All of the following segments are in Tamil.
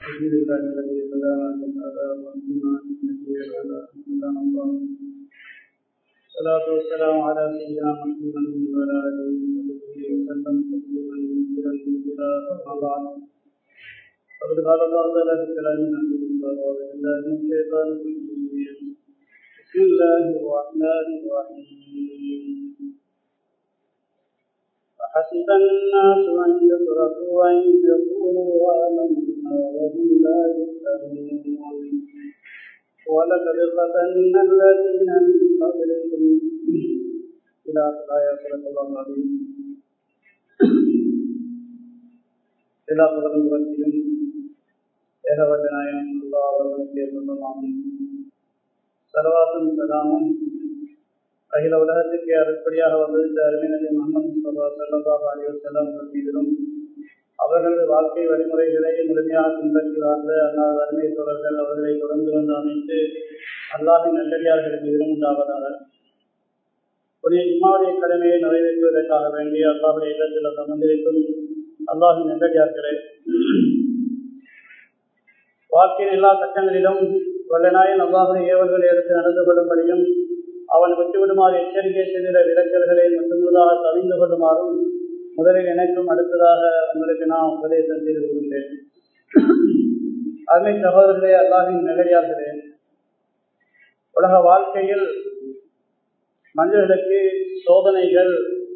الحمد لله الذي هدانا لهذا وكنا لنهتدي لولا ان هدانا الله الصلاة والسلام على سيدنا محمد وعلى آله وصحبه وسلم تسليما كثيرا كثيرا أما بعد فقد قال الله تعالى في كلامه الحميد أعوذ بالله من الشيطان الرجيم بسم الله الرحمن الرحيم فحسب الناس أن يتركوا أن يقولوا آمنا وهم لا يفتنون ولقد فتنا الذين من قبلكم إلى آية صدق الله العظيم எல்லா புகழும் புகழ்ச்சியும் ஏகவல்லநாயகம் அல்லா அவர்களுக்கே சொந்தமாகும் சரவாசும் சலாமும் அகில உலகத்துக்கு அறுப்படியாக வந்திருந்த அறிஞர் முகமது முஸ்தபா சல்லா அலி வசல்லாம் மீதிலும் அவர்களது வாழ்க்கை வழிமுறைகளை முழுமையாக பின்பற்றி வாழ்ந்த அல்லாத அருமை தோழர்கள் அவர்களை தொடர்ந்து வந்து அமைத்து அல்லாவின் நல்லடியார்கள் மீதிலும் உண்டாவதாக புதிய இம்மாவுடைய கடமையை நிறைவேற்றுவதற்காக வேண்டி அல்லாவுடைய இடத்தில் அமர்ந்திருக்கும் அல்லாவின் நல்லடியார்களே வாழ்க்கையின் எல்லா கட்டங்களிலும் வல்லநாயன் அல்லாஹுடைய ஏவல்களை எடுத்து நடந்து கொள்ளும்படியும் அவன் விட்டுவிடுமாறு எச்சரிக்கை செய்த விளக்கல்களை முற்றுமுழுதாக தவிந்து கொள்ளுமாறும் முதலில் எனக்கும் அடுத்ததாக உங்களுக்கு நான் உபதேசம் செய்து கொள்கின்றேன் அருமை சகோதரர்களே அல்லாவின் நிலையார்களே உலக வாழ்க்கையில் மனிதர்களுக்கு சோதனைகள்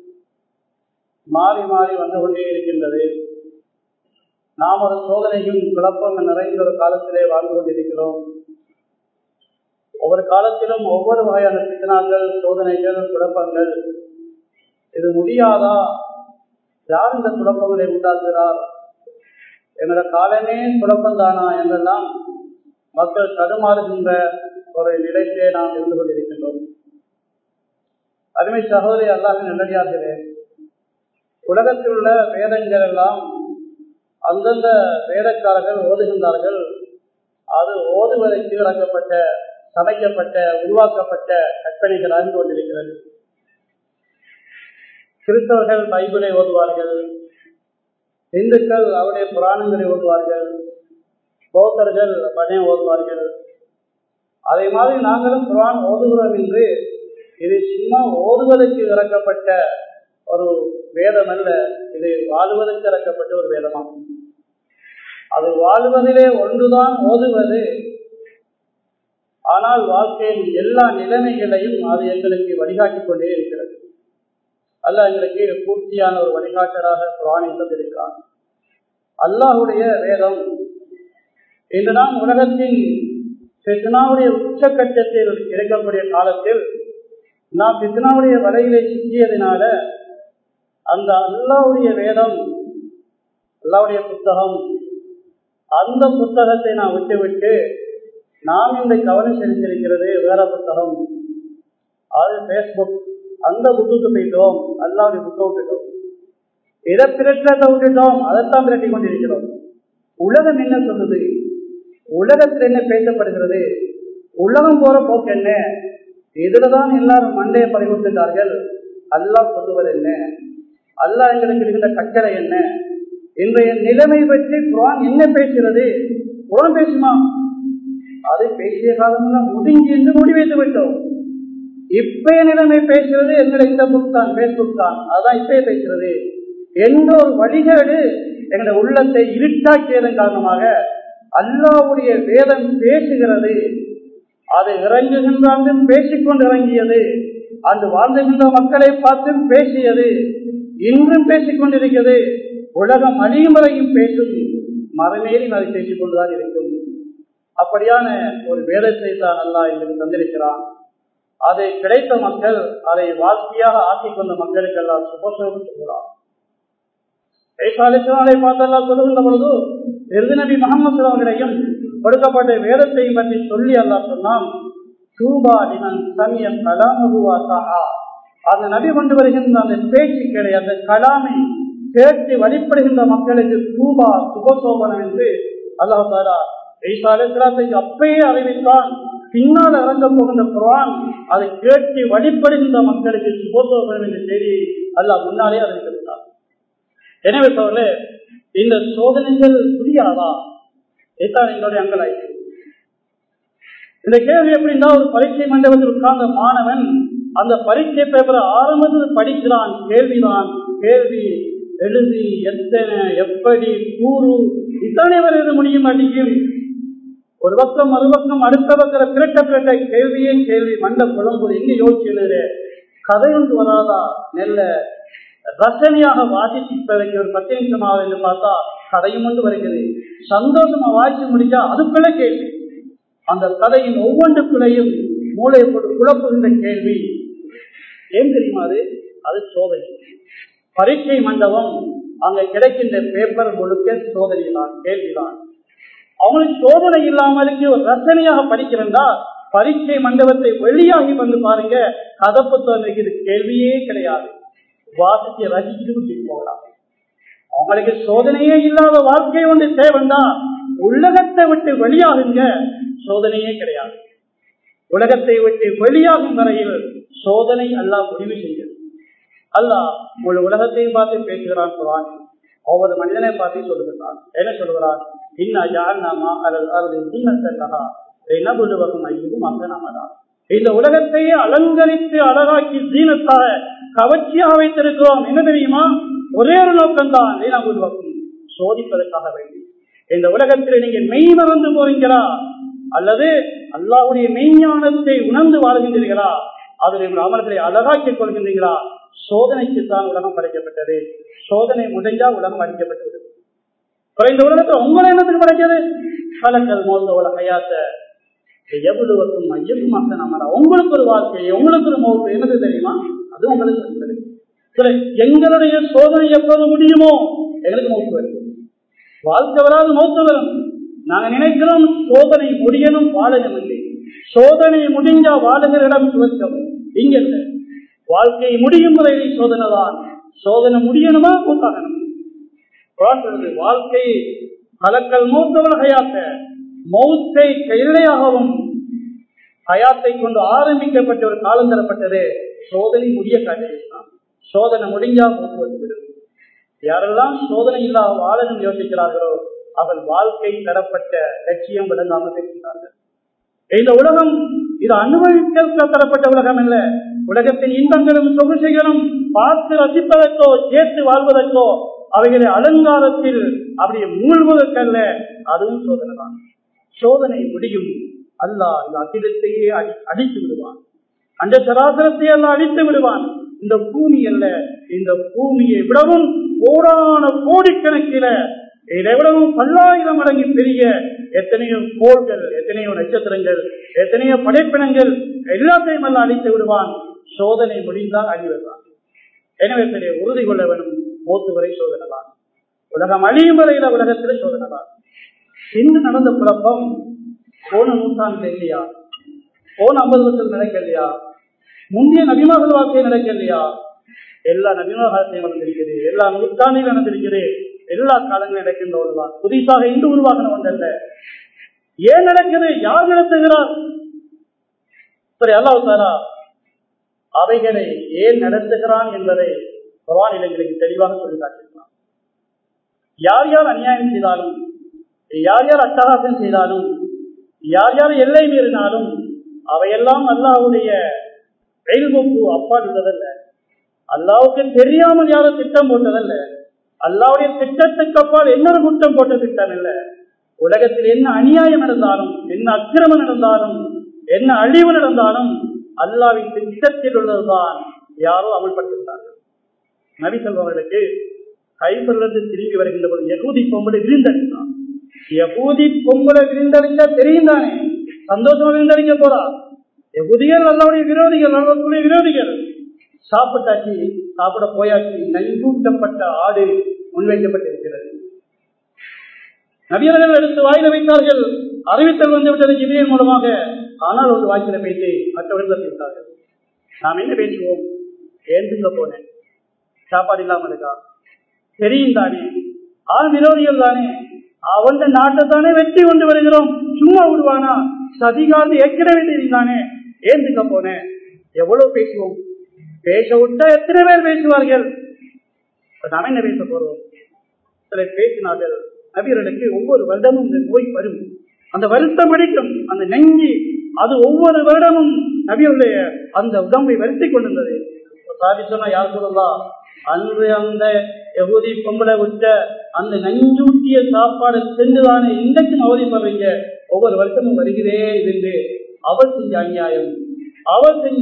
மாறி மாறி வந்து கொண்டே இருக்கின்றது நாம் ஒரு சோதனையும் குழப்பம் நிறைந்த ஒரு காலத்திலே வாழ்ந்து கொண்டிருக்கிறோம் ஒவ்வொரு காலத்திலும் ஒவ்வொரு வகையான சிக்கனாக்கள் சோதனைகள் குழப்பங்கள் இது முடியாதா யார் இந்த குழப்பங்களை உண்டாக்குகிறார் எங்களோட காலமே குழப்பம்தானா என்றெல்லாம் மக்கள் தடுமாறுகின்ற ஒரு நிலையிலே நாம் இருந்து கொண்டிருக்கின்றோம் அருமை சகோதரி அல்லாஹின் நல்லடியார்களே உலகத்தில் உள்ள வேதங்கள் எல்லாம் அந்தந்த வேதக்காரர்கள் ஓதுகின்றார்கள் அது ஓதுவதற்கு இறக்கப்பட்ட சமைக்கப்பட்ட உருவாக்கப்பட்ட கற்பனைகள் அறிந்து கொண்டிருக்கிறது கிறிஸ்தவர்கள் பைபிளை ஓதுவார்கள் இந்துக்கள் அவருடைய புராணங்களை ஓதுவார்கள் பௌத்தர்கள் பணையம் ஓதுவார்கள் அதே மாதிரி நாங்களும் குரான் ஓதுகிறோம் என்று இது சும்மா ஓதுவதற்கு இறக்கப்பட்ட ஒரு வேதம் அல்ல இது வாழ்வதற்கு இறக்கப்பட்ட ஒரு வேதமாகும் அது வாழ்வதிலே ஒன்றுதான் ஓதுவது ஆனால் வாழ்க்கையின் எல்லா நிலைமைகளையும் அது எங்களுக்கு வழிகாட்டிக் கொண்டே இருக்கிறது அல்ல எங்களுக்கு பூர்த்தியான ஒரு வழிகாட்டராக குரானை தந்திருக்கிறான் அல்லாஹுடைய வேதம் இன்று நாம் உலகத்தின் பித்னாவுடைய உச்சக்கட்டத்தில் கிடைக்கக்கூடிய காலத்தில் நாம் பித்னாவுடைய வலையிலே சிக்கியதினால அந்த அல்லாவுடைய வேதம் அல்லாவுடைய புத்தகம் அந்த புத்தகத்தை நான் விட்டுவிட்டு நாம் இந்த கவனம் செலுத்திருக்கிறது வேற புத்தகம் அது பேஸ்புக் அந்த புக்குக்கு போயிட்டோம் அல்லாவுடைய புக்கை விட்டுட்டோம் எதை பிரச்சனை விட்டுட்டோம் அதைத்தான் பிரட்டி கொண்டிருக்கிறோம் உலகம் என்ன சொல்லுது உலகத்தில் என்ன பேசப்படுகிறது உலகம் போற போக்கு என்ன இதுலதான் எல்லாரும் மண்டையை பறிகொடுத்துட்டார்கள் அல்லாஹ் சொல்லுவது என்ன அல்லாஹ் எங்களுக்கு இருக்கின்ற கட்டளை என்ன இன்றைய நிலைமை பற்றி குரான் என்ன பேசுகிறது குரான் பேசுமா அது பேசிய காலம்லாம் முதுங்கி என்று முடிவைத்து விட்டோம் இப்பய நிலைமை பேசுறது எங்களை இந்த புக் தான் பேஸ்புக் தான் அதான் இப்பயே பேசுறது எந்த ஒரு வழிகேடு எங்களுடைய உள்ளத்தை இருட்டாக்கியதன் காரணமாக அல்லாவுடைய வேதம் பேசுகிறது அது இறங்குகின்ற பேசிக்கொண்டு இறங்கியது அந்த வாழ்ந்துகின்ற மக்களை பார்த்து பேசியது இன்றும் பேசிக் கொண்டிருக்கிறது உலகம் அழியும் வரையும் பேசும் மறுமேலும் அதை பேசிக் கொண்டுதான் இருக்கும் அப்படியான ஒரு வேதத்தை தான் அல்லா எங்களுக்கு தந்திருக்கிறான் அதை கிடைத்த மக்கள் அதை வாழ்க்கையாக ஆக்கிக் கொண்ட மக்களுக்கு எல்லாம் சுபசோகம் சொல்கிறார் பார்த்தெல்லாம் சொல்லுகின்ற பொழுது எருது நபி முகமது அவர்களையும் கொடுக்கப்பட்ட வேதத்தையும் பற்றி சொல்லி அல்லா சொன்னான் சூபா நிமன் சமயம் கலாமகுவா சஹா அந்த நபி கொண்டு வருகின்ற அந்த பேச்சுக்களை அந்த கலாமை கேட்டு வழிபடுகின்ற மக்களுக்கு சூபா சுபசோபனம் என்று அல்லாஹ் தாரா அப்பயே அறிவித்தான் பின்னால் இறங்க போகின்ற குரான் அதை கேட்டு வழிபடுகின்ற மக்களுக்கு சுபசோபனம் என்ற செய்தியை அல்லாஹ் முன்னாலே அறிவித்திருந்தார் எனவே சோழர்களே இந்த சோதனைகள் புரியாதா இதுதான் எங்களுடைய அங்கலாய்ப்பு இந்த கேள்வி எப்படின்னா ஒரு பரீட்சை மண்டபத்தில் உட்கார்ந்த மாணவன் அந்த பரீட்சை பேப்பரை ஆரம்பத்தில் படிக்கிறான் கேள்விதான் கேள்வி எழுதி எத்தனை எப்படி கூறு இத்தனை வரை எழுத முடியும் அடிக்கும் ஒரு பக்கம் மறுபக்கம் அடுத்த பக்கம் பிரட்ட பிரட்ட கேள்வியே கேள்வி மண்ட குழம்பு எங்க யோசிச்சு எழுதுற கதை ஒன்று வராதா நெல்ல ரசனையாக வாசிச்சு இப்ப வேண்டிய ஒரு பத்து நிமிஷமாக என்று பார்த்தா கதையும் ஒன்று வருகிறது சந்தோஷமா வாசிச்சு முடிச்சா அதுக்குள்ள கேள்வி அந்த கதையின் ஒவ்வொன்றுக்குள்ளையும் மூளை போட்டு குழப்புகின்ற கேள்வி ஏன் தெரியுமா அது அது சோதனை பரீட்சை மண்டபம் அங்க கிடைக்கின்ற பேப்பர் முழுக்க சோதனை தான் கேள்விதான் அவங்களுக்கு சோதனை இல்லாமலுக்கு ஒரு ரசனையாக படிக்கிறா பரீட்சை மண்டபத்தை வெளியாகி வந்து பாருங்க கதை புத்தகம் இது கேள்வியே கிடையாது வாசிச்சு ரசிச்சுட்டு கூட்டிட்டு போகலாம் அவங்களுக்கு சோதனையே இல்லாத வாழ்க்கை ஒன்று தேவைண்டா உலகத்தை விட்டு வெளியாகுங்க சோதனையே கிடையாது உலகத்தை விட்டு வெளியாகும் வரையில் சோதனை எல்லாம் முடிவு செய்கிறது அல்லாஹ் முழு உலகத்தையும் பார்த்து பேசுகிறான் குரான் ஒவ்வொரு மனிதனை பார்த்து சொல்லுகிறான் என்ன சொல்லுகிறான் இன்ன ஜால்நாமா அல்லது அல்லது தீனத்தல்லா நபுலுவகம் ஐயும் அசனமதான் இந்த உலகத்தையே அலங்கரித்து அழகாக்கி தீனத்தாக கவர்ச்சியாக வைத்திருக்கிறோம் என்ன தெரியுமா ஒரே ஒரு நோக்கம்தான் லீனபுலுவகம் சோதிப்பதற்காக வேண்டி இந்த உலகத்தில் நீங்க மெய் மறந்து போறீங்களா அல்லது அல்லாவுடைய மெய்ஞானத்தை உணர்ந்து வாழ்கின்றீர்களா அதில் உங்கள் அமல்களை அழகாக்கிக் கொள்கின்றீர்களா சோதனைக்கு தான் உலகம் படைக்கப்பட்டது சோதனை முடிஞ்சா உலகம் அழிக்கப்பட்டது இந்த உலகத்தில் உங்களை என்னத்துக்கு படைக்கிறது கலக்கல் மோத உலகையாத்த எவ்வளவுக்கும் மையம் மக்கள் அமரா உங்களுக்கு ஒரு வாழ்க்கை உங்களுக்கு ஒரு மோப்பு என்னது தெரியுமா அது உங்களுக்கு தெரியும் சரி எங்களுடைய சோதனை எப்போது முடியுமோ எங்களுக்கு மோப்பு வரும் வாழ்க்கை வராது மோத்து வரும் நாங்க நினைக்கிறோம் சோதனை முடியணும் வாழணும் இல்லை சோதனை முடிஞ்சா வாழுகிற இடம் சுவர்க்கம் இங்க இல்ல வாழ்க்கை முடியும் வரை சோதனை தான் சோதனை முடியணுமா கூத்தாகணும் வாழ்க்கை கலக்கல் மூத்தவர் ஹயாத்த மௌத்தை கையிலையாகவும் ஹயாத்தை கொண்டு ஆரம்பிக்கப்பட்ட ஒரு காலம் தரப்பட்டது சோதனை முடிய காட்டியிருந்தான் சோதனை முடிஞ்சா மூத்து விடும் யாரெல்லாம் சோதனை இல்லாத வாழணும் யோசிக்கிறார்களோ அவள் வாழ்க்கை தரப்பட்ட லட்சியம் விளங்காமல் பேசுகிறார்கள் இந்த உலகம் இது அனுபவிக்க தரப்பட்ட உலகம் அல்ல உலகத்தின் இன்பங்களும் சொகுசைகளும் பார்த்து ரசிப்பதற்கோ சேர்த்து வாழ்வதற்கோ அவைகளை அலங்காரத்தில் அப்படி மூழ்வதற்கல்ல அதுவும் சோதனை தான் சோதனை முடியும் அல்லாஹ் இந்த அகிலத்தையே அடி அடித்து விடுவான் அந்த சராசரத்தை எல்லாம் அடித்து விடுவான் இந்த பூமி அல்ல இந்த பூமியை விடவும் கோடான கோடிக்கணக்கில இதை விடவும் பல்லாயிரம் மடங்கு பெரிய எத்தனையோ கோள்கள் எத்தனையோ நட்சத்திரங்கள் எத்தனையோ படைப்பினங்கள் எல்லாத்தையும் எல்லாம் அழித்து விடுவான் சோதனை முடிந்தால் அழிவிடுவான் எனவே சரி உறுதி கொள்ள வேணும் மூத்து வரை சோதனைதான் உலகம் அழியும் வரையில உலகத்தில் சோதனைதான் இன்று நடந்த குழப்பம் போன நூற்றாண்டு இல்லையா போன ஐம்பது வருஷம் நடக்கலையா முந்தைய நபிமகள் வாழ்க்கை நடக்கலையா எல்லா நபிமகாலத்தையும் நடந்திருக்கிறது எல்லா நூற்றாண்டிலும் நடந்திருக்கிறது எல்லா காலங்களும் நடக்கின்ற ஒன்றுதான் புதிதாக இன்று உருவாகின ஒன்றல்ல ஏன் நடக்குது யார் நடத்துகிறார் சரி அல்லாஹாரா அவைகளை ஏன் நடத்துகிறான் என்பதை பகவான் எங்களுக்கு தெளிவாக சொல்லி காட்டியிருக்கிறான் யார் யார் அநியாயம் செய்தாலும் யார் யார் அட்டகாசம் செய்தாலும் யார் யார் எல்லை மீறினாலும் அவையெல்லாம் அல்லாவுடைய வெயில்போக்கு அப்பால் உள்ளதல்ல அல்லாவுக்கு தெரியாமல் யாரும் திட்டம் போட்டதல்ல அல்லாவுடைய திட்டத்துக்கு அப்பால் இன்னொரு குற்றம் போட்ட திட்டம் இல்ல உலகத்தில் என்ன அநியாயம் நடந்தாலும் என்ன அக்கிரமம் நடந்தாலும் என்ன அழிவு நடந்தாலும் அல்லாவின் திட்டத்தில் உள்ளதுதான் யாரோ அமல்படுத்துகிறார்கள் நபி சொல்பவர்களுக்கு கைபரிலிருந்து திரும்பி வருகின்ற போது யகூதி பொம்பளை விருந்தளித்தான் யகூதி பொம்பளை விருந்தளிச்சா தெரியும் தானே சந்தோஷமா விருந்தளிக்க போறா யகுதிகள் அல்லாவுடைய விரோதிகள் அல்லாவுடைய விரோதிகள் சாப்பிட்டாச்சு சாப்பிட போயாச்சு நஞ்சூட்டப்பட்ட ஆடு முன்வைக்கப்பட்டிருக்கிறது நபியர்கள் எடுத்து வாயில வைத்தார்கள் அறிவித்தல் வந்து விட்டது ஜிபியன் மூலமாக ஆனால் ஒரு வாய்க்கில வைத்து மற்றவர்கள் விட்டார்கள் நாம் என்ன பேசுவோம் ஏந்துங்க போனேன் சாப்பாடு இல்லாம இருக்கா தெரியும் தானே ஆள் விரோதிகள் தானே அவன் நாட்டை தானே வெற்றி கொண்டு வருகிறோம் சும்மா விடுவானா சதிகாந்து ஏற்கனவே தெரியும் தானே ஏந்துங்க போனேன் எவ்வளவு பேசுவோம் பேச விட்டா எத்தனை பேர் பேசுவார்கள் நாம என்ன பேச போறோம் சில பேசினார்கள் நபியர்களுக்கு ஒவ்வொரு வருடமும் இந்த நோய் வரும் அந்த வருத்தம் அடிக்கும் அந்த நெஞ்சி அது ஒவ்வொரு வருடமும் நபியுடைய அந்த உடம்பை வருத்தி கொண்டிருந்தது சாதி சொன்னா யார் சொல்லலாம் அன்று அந்த எகுதி பொம்பளை விட்ட அந்த நஞ்சூட்டிய சாப்பாடு சென்றுதானே இன்றைக்கும் அவதிப்படுறீங்க ஒவ்வொரு வருஷமும் வருகிறே இருந்து அவர் செஞ்ச அநியாயம் அவர் செஞ்ச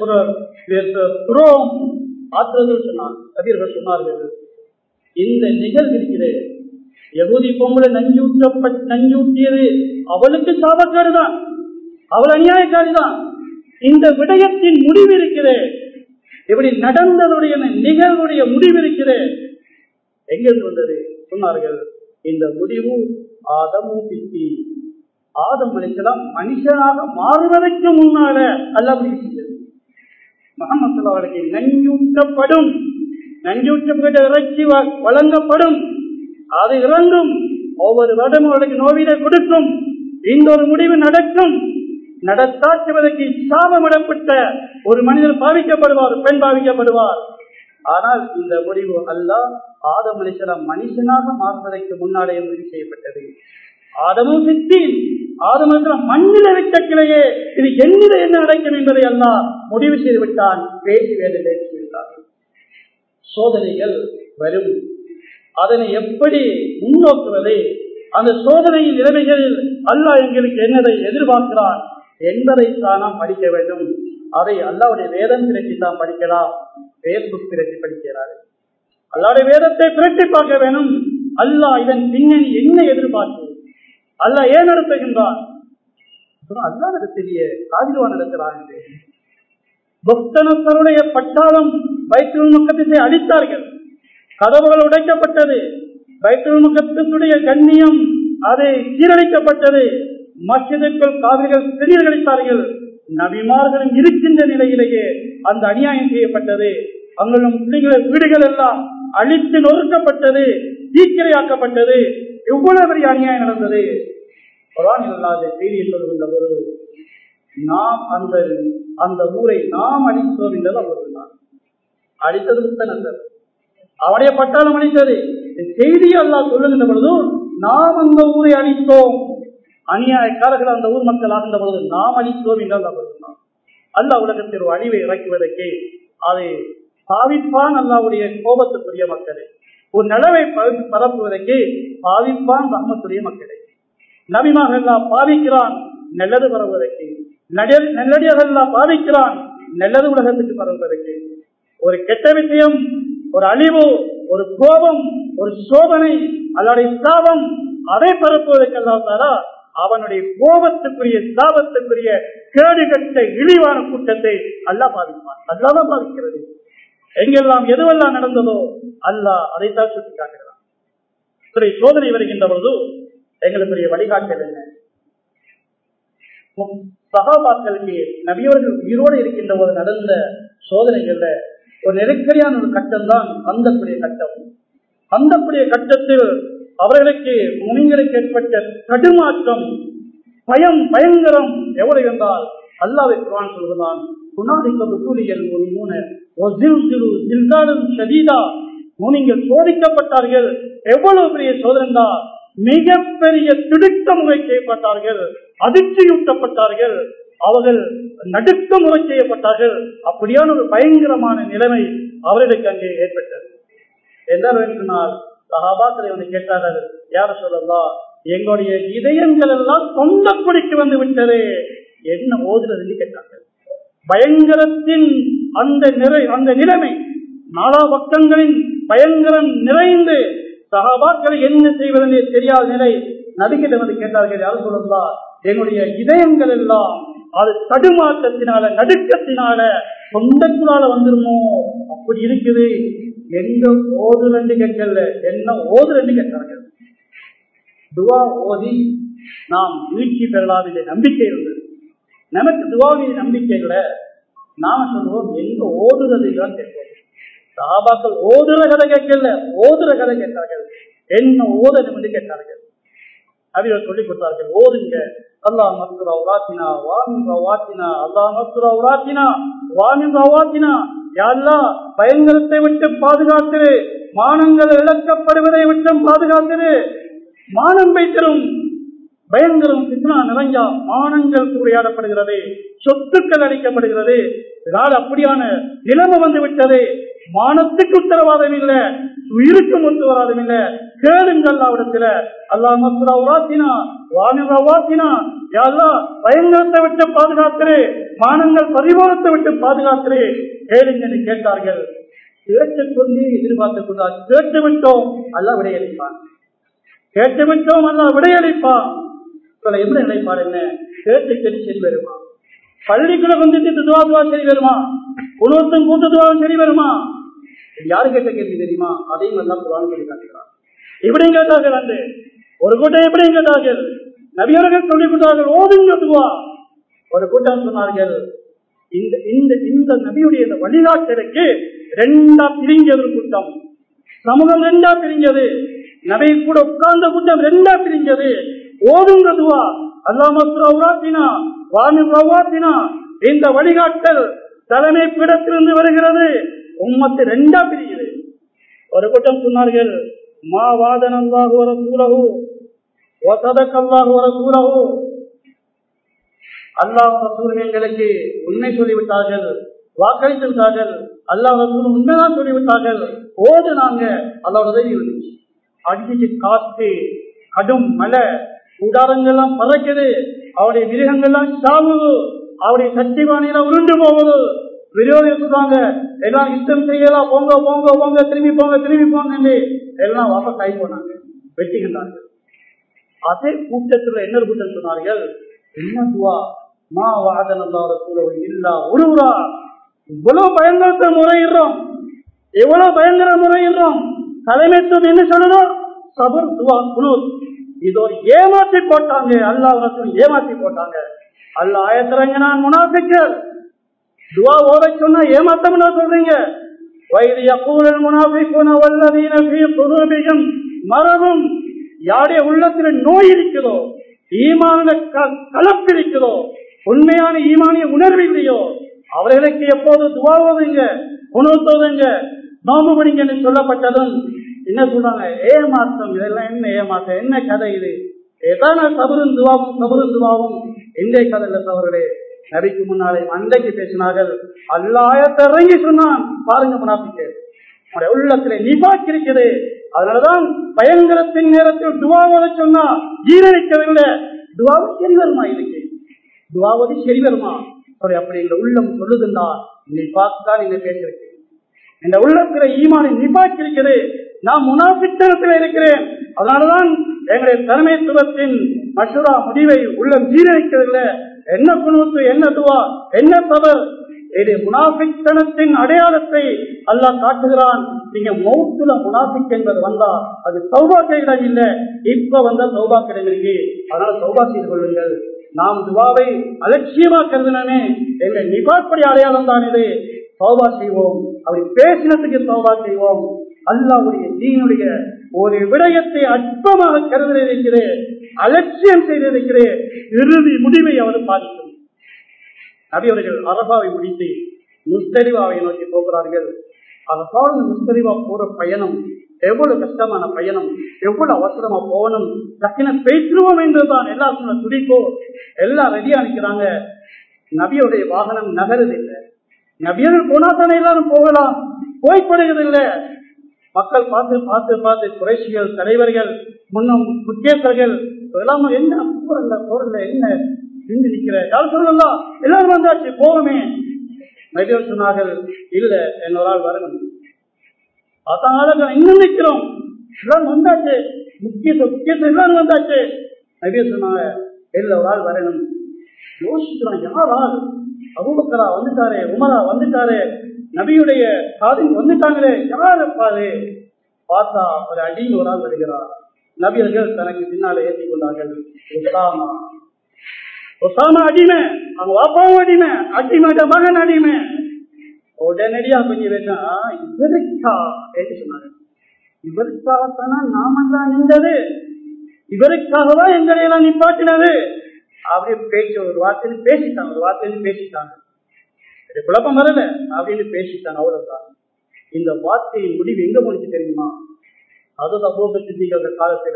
புறம் ஆற்றுதல் சொன்னார் கபீர்கள் சொன்னார்கள் இந்த நிகழ்வு இருக்கிறது எகுதி பொம்பளை நஞ்சூட்டப்பட் நஞ்சூட்டியது அவளுக்கு சாபக்காடு தான் அவள் அநியாயக்காரி தான் இந்த விடயத்தின் முடிவு இருக்கிறது இப்படி நடந்ததுடைய நிகழ்வுடைய முடிவு இருக்கிறது எங்கிருந்து வந்தது சொன்னார்கள் இந்த முடிவு ஆதமும் பித்தி ஆதம் அளிக்கலாம் மனுஷனாக மாறுவதற்கு முன்னால அல்ல முடிவு முகமது அவர்களுக்கு நஞ்சூட்டப்படும் நஞ்சூட்டப்பட்ட இறைச்சி வழங்கப்படும் அது இறங்கும் ஒவ்வொரு வருடமும் அவளுக்கு நோவினை கொடுக்கும் இந்த ஒரு முடிவு நடக்கும் நடத்தாற்றுவதற்கு சாபமிடப்பட்ட ஒரு மனிதர் பாவிக்கப்படுவார் பெண் பாவிக்கப்படுவார் ஆனால் இந்த முடிவு அல்ல ஆதம் அலிசலாம் மனுஷனாக மாறுவதற்கு முன்னாலே முடிவு செய்யப்பட்டது ஆதமும் சித்தி ஆதம் மண்ணில விட்ட கிளையே இது என்னிட என்ன நடக்கும் என்பதை அல்ல முடிவு செய்து விட்டான் பேசி வேலை பேசி விட்டார்கள் சோதனைகள் வரும் அதனை எப்படி முன்னோக்குவது அந்த சோதனையின் நிலைமைகளில் அல்லாஹ் எங்களுக்கு என்னதை எதிர்பார்க்கிறான் என்பதை தான் நாம் படிக்க வேண்டும் அதை அல்லாவுடைய வேதம் திரட்டி தான் படிக்கலாம் பேஸ்புக் திரட்டி படிக்கிறார்கள் அல்லாவுடைய வேதத்தை திரட்டி பார்க்க வேணும் அல்லாஹ் இதன் பின்னணி என்ன எதிர்பார்ப்பு அல்லாஹ் ஏன் நடத்துகின்றான் அல்லா நடத்திய காதில்வா நடக்கிறான் பக்தனத்தருடைய பட்டாளம் வைத்திரு முக்கத்தை அடித்தார்கள் கதவுகள் உடைக்கப்பட்டது வைத்திரு முகத்துடைய கண்ணியம் அது சீரழிக்கப்பட்டது மசிதற்குள் காவிரிகள் திடீர்களித்தார்கள் நபிமார்களும் இருக்கின்ற நிலையிலேயே அந்த அநியாயம் செய்யப்பட்டது அங்குள்ள பிள்ளைகள் வீடுகள் எல்லாம் அழித்து நொறுக்கப்பட்டது தீக்கிரையாக்கப்பட்டது எவ்வளவு பெரிய அநியாயம் நடந்தது குரான் இல்லாத செய்தியை சொல்கின்ற போது நாம் அந்த அந்த ஊரை நாம் அழித்தோம் என்றது அவர்கள் அழித்தது முத்தனந்தர் அவனுடைய பட்டாளம் அளித்தது செய்தி அல்லா சொல்லுகின்ற பொழுது நாம் அந்த ஊரை அழித்தோம் அநியாயக்காரர்கள் அந்த ஊர் மக்கள் ஆகின்ற பொழுது நாம் அழித்தோம் என்றால் அவர்கள் அல்ல உலகத்தில் ஒரு அழிவை இறக்குவதற்கு அதை பாவிப்பான் அல்லாவுடைய கோபத்துக்குரிய மக்களே ஒரு நிலவை பரப்புவதற்கு பாவிப்பான் ரஹமத்துடைய மக்களே நபிமாக எல்லாம் பாவிக்கிறான் நல்லது பரவுவதற்கு நல்லடியாக எல்லாம் பாவிக்கிறான் நல்லது உலகத்துக்கு பரவுவதற்கு ஒரு கெட்ட விஷயம் ஒரு அழிவு ஒரு கோபம் ஒரு சோதனை அல்லாடைய சாபம் அதை பரப்புவதற்கு அல்லாத்தாரா அவனுடைய கோபத்துக்குரிய சாபத்துக்குரிய கேடுகட்ட இழிவான கூட்டத்தை அல்லா பாதிப்பான் அல்லாதான் பாதிக்கிறது எங்கெல்லாம் எதுவெல்லாம் நடந்ததோ அல்லாஹ் அதைத்தான் சுட்டி காட்டுகிறான் சரி சோதனை வருகின்ற பொழுது எங்களுக்குரிய வழிகாட்டல் என்ன சகாபாக்களுக்கு நபியவர்கள் உயிரோடு இருக்கின்ற போது நடந்த சோதனைகள்ல ஒரு நெருக்கடியான ஒரு கட்டம் தான் அந்தக்கூடிய கட்டம் அந்தக்கூடிய கட்டத்தில் அவர்களுக்கு முனிங்களுக்கு ஏற்பட்ட தடுமாற்றம் பயம் பயங்கரம் எவ்வளவு என்றால் அல்லாவை குரான் சொல்வதான் குணாதிக்க புத்தூரியல் சதீதா முனிங்கள் சோதிக்கப்பட்டார்கள் எவ்வளவு பெரிய சோதனை மிகப்பெரிய திடுக்க முறை செய்யப்பட்டார்கள் அதிர்ச்சியூட்டப்பட்டார்கள் அவர்கள் நடுக்க முறை செய்யப்பட்டார்கள் அப்படியான ஒரு பயங்கரமான நிலைமை அவர்களுக்கு அங்கே ஏற்பட்டது என்ன சொன்னால் சகாபாக்களை வந்து கேட்டார்கள் யார சொல்லலாம் எங்களுடைய இதயங்கள் எல்லாம் சொந்த குடிக்கு வந்து விட்டது என்ன ஓதுறது கேட்டார்கள் பயங்கரத்தின் அந்த நிறை அந்த நிலைமை நாலா பக்கங்களின் பயங்கரம் நிறைந்து சகாபாக்களை என்ன செய்வதென்றே தெரியாத நிலை நபிக்கிட்ட வந்து கேட்டார்கள் யார் சொல்லலாம் எங்களுடைய இதயங்கள் எல்லாம் அது தடுமாற்றத்தினால நடுக்கத்தினால சொந்தத்தினால வந்துருமோ அப்படி இருக்குது எங்க ஓது ரெண்டு கேட்கல என்ன ஓது ரெண்டு கேட்டார்கள் துவா ஓதி நாம் வீழ்ச்சி பெறலாம் என்ற நம்பிக்கை இருந்தது நமக்கு துவாவின் நம்பிக்கை விட நாம சொல்லுவோம் எங்க ஓதுறது தான் கேட்போம் சாபாக்கள் ஓதுற கதை கேட்கல ஓதுற கதை கேட்டார்கள் என்ன ஓதணும் என்று கேட்டார்கள் அவர்கள் சொல்லிக் கொடுத்தார்கள் ஓதுங்க அல்லா மஸ்துரா உராத்தினா வாமின் வாத்தினா அல்லா மஸ்துரா உராத்தினா வாமின் வாத்தினா யாழ்லா பயங்கரத்தை விட்டு பாதுகாத்திரு மானங்கள் இழக்கப்படுவதை விட்டு பாதுகாத்திரு மானம் வைத்திரும் பயங்கரம் சித்னா நிறைஞ்சா மானங்கள் சூறையாடப்படுகிறது சொத்துக்கள் அளிக்கப்படுகிறது இதனால் அப்படியான நிலைமை வந்து விட்டது மானத்துக்கு உத்தரவாதம் இல்ல உயிருக்கும் உத்தரவாதம் இல்ல கேளுங்கள் அவடத்துல அல்லாஹ் மசுரா உராத்தினா வானிலா உராத்தினா யாரெல்லாம் பயங்கரத்தை விட்டு பாதுகாக்கிறே மானங்கள் பரிமாணத்தை விட்டு பாதுகாக்கிறே கேளுங்கன்னு கேட்டார்கள் கேட்டுக் கொண்டே எதிர்பார்த்துக் கொண்டார் கேட்டு விட்டோம் அல்ல விடையளிப்பான் கேட்டு விட்டோம் அல்ல விடையளிப்பான் இவளை எப்படி நினைப்பார் என்ன கேட்டு கேட்டு சரி வருமா பள்ளிக்குள்ள வந்துட்டு துவா துவா சரி வருமா குழுவத்தும் கூட்டு துவாவும் சரி வருமா இது யாரு கேட்ட கேள்வி தெரியுமா அதையும் எல்லாம் குரான் சொல்லி காட்டுகிறார் இப்படியும் கேட்டார்கள் அன்று ஒரு கூட்டம் எப்படியும் கேட்டார்கள் நபியவர்கள் சொல்லிக் கொண்டார்கள் ஓதுங்க துவா ஒரு கூட்டம் சொன்னார்கள் இந்த இந்த இந்த நபியுடைய இந்த வழிகாட்டலுக்கு ரெண்டா பிரிஞ்சது ஒரு கூட்டம் சமூகம் ரெண்டா பிரிஞ்சது நபை கூட உட்கார்ந்த கூட்டம் ரெண்டா பிரிஞ்சது ஓதுங்க துவா அல்லாமத்தினா வானினா இந்த வழிகாட்டல் தலைமை பீடத்திலிருந்து வருகிறது உம்மத்து ரெண்டா பிரிகிறது ஒரு கூட்டம் சொன்னார்கள் மா வாதனல்லாக வர சூழகு ஒசதக்கல்லாக வர சூழகு அல்லாஹ் ரசூல் எங்களுக்கு உண்மை சொல்லிவிட்டார்கள் வாக்களித்து விட்டார்கள் அல்லாஹ் ரசூல் உண்மைதான் சொல்லிவிட்டார்கள் ஓடு நாங்க அல்லாஹ் உதவி இருந்துச்சு அடிச்சு காத்து கடும் மழை கூடாரங்கள்லாம் பறக்குது அவருடைய மிருகங்கள்லாம் சாவுது அவருடைய சக்திவாணியில உருண்டு போகுது விரோதம் சொல்றாங்க எல்லாம் யுத்தம் செய்யலாம் போங்க போங்க போங்க திரும்பி போங்க திரும்பி போங்க எல்லாம் வாபஸ் ஆகி போனாங்க வெட்டிக்கின்றார்கள் அதே கூட்டத்தில் என்ன கூட்டம் சொன்னார்கள் என்ன துவா மா வாதனல்லாத சூழல் இல்லா ஒருவரா இவ்வளவு பயங்கரத்தை முறையிடுறோம் எவ்வளவு பயங்கர முறையிடுறோம் தலைமைத்துவம் என்ன சொல்லணும் சபர் துவா குழு இது ஒரு ஏமாற்றி போட்டாங்க அல்லாஹ் ரசூல் ஏமாற்றி போட்டாங்க அல்ல ஆயத்திரங்கினான் முனாஃபிக்கர் துவா ஓத சொன்னா ஏமாத்தம்னா சொல்றீங்க வயது யக்கூரல் முனாஃபிக்குன வல்லதீன ஃபீ குரூபிஹிம் மரபும் யாருடைய உள்ளத்துல நோய் இருக்கிறதோ ஈமான கலப்பு இருக்கிறதோ உண்மையான ஈமானிய உணர்வு இல்லையோ அவர்களுக்கு எப்போது துவாவதுங்க உணவுத்தோதுங்க நோம்பு பிடிங்கன்னு சொல்லப்பட்டதும் என்ன சொல்றாங்க ஏமாற்றம் இதெல்லாம் என்ன ஏமாற்றம் என்ன கதை இது ஏதான சபரும் துவாவும் சபரும் துவாவும் இன்றைய கதையில தவறுகளே நபிக்கு முன்னாலே அன்றைக்கு பேசினார்கள் அல்லாயத்தை இறங்கி சொன்னான் பாருங்க முனாபிக்கு உங்களுடைய உள்ளத்துல நிபாக் இருக்குது அதனாலதான் பயங்கரத்தின் நேரத்தில் துவாவதை சொன்னா ஜீரணிக்கவில்லை துவாவு சரி வருமா இதுக்கு துவாவது சரி வருமா அப்படி அப்படி எங்க உள்ளம் சொல்லுதுண்டா நிபாக் தான் நீங்க பேசிருக்கு இந்த உள்ளத்துல ஈமானை நிபாக் இருக்குது நான் முனாபித்தனத்தில் இருக்கிறேன் அதனாலதான் எங்களுடைய தலைமைத்துவத்தின் மஷூரா முடிவை உள்ளம் ஜீரணிக்கிறதில்ல என்ன குழுத்து என்ன துவா என்ன தவறு இது முனாபித்தனத்தின் அடையாளத்தை அல்லாஹ் காட்டுகிறான் நீங்க மௌத்துல முனாபிக் என்பது வந்தா அது சௌபாக்கியம் இல்ல இப்ப வந்த சௌபாக்கியம் இருக்கு அதனால சௌபா செய்து கொள்ளுங்கள் நாம் துவாவை அலட்சியமா கருதினமே எங்க நிபாப்படி அடையாளம் தான் இது சௌபா செய்வோம் அவர் பேசினதுக்கு சௌபா செய்வோம் அல்லாவுடைய தீனுடைய ஒரு விடயத்தை அற்பமாக கருதிருக்கிறேன் அலட்சியம் செய்திருக்கிறேன் இறுதி முடிவை அவர் பாதிக்கும் நபி அவர்கள் அரபாவை முடித்து முஸ்தரிவாவை நோக்கி போகிறார்கள் அரபாவது முஸ்தரிவா போற பயணம் எவ்வளவு கஷ்டமான பயணம் எவ்வளவு அவசரமா போகணும் டக்குன பேசிடுவோம் என்றுதான் எல்லா சொன்ன துடிக்கோ எல்லாம் ரெடியா நிற்கிறாங்க நபியுடைய வாகனம் நகருதில்லை நபியர்கள் போனா தானே எல்லாரும் போகலாம் போய்ப்படுவதில்லை மக்கள் பார்த்து பார்த்து பார்த்து குறைசிகள் தலைவர்கள் முன்னும் முக்கியஸ்தர்கள் எல்லாம் என்ன போறல போறல என்ன நின்று நிக்கிற யார் சொல்லலாம் எல்லாரும் வந்தாச்சு போகமே நபியர் சொன்னார்கள் இல்ல என்னொரு ஆள் வரணும் அதனால இன்னும் நிக்கிறோம் எல்லாரும் வந்தாச்சு முக்கிய முக்கிய எல்லாரும் வந்தாச்சு நபியர் சொன்னாங்க இல்ல ஒரு ஆள் வரணும் யோசிக்கிறோம் யார் ஆள் அபுபக்கரா வந்துட்டாரு உமரா வந்துட்டாரு நபியுடைய காதில் வந்துட்டாங்களே யார் இருப்பாரு பார்த்தா ஒரு அடியில் ஒரு ஆள் வருகிறார் நபியர்கள் தனக்கு பின்னால ஏற்றி கொண்டார்கள் உசாமா உசாமா அடிமை அவங்க வாப்பாவும் அடிமை அடிமையோட மகன் அடிமை உடனடியா கொஞ்சம் வேணா இவருக்கா ஏற்றி சொன்னாங்க இவருக்காகத்தானா நாமெல்லாம் நின்றது இவருக்காகவா எங்களை எல்லாம் நிப்பாட்டினது அப்படி பேச்சு ஒரு வார்த்தையில பேசிட்டாங்க ஒரு வார்த்தையில பேசிட்டாங்க இது குழப்பம் வரல அப்படின்னு பேசிட்டாங்க அவ்வளவுதான் இந்த வார்த்தையின் முடிவு எங்க முடிச்சு தெரியுமா அதுதான் அபோக சித்திக்கிற காலத்துல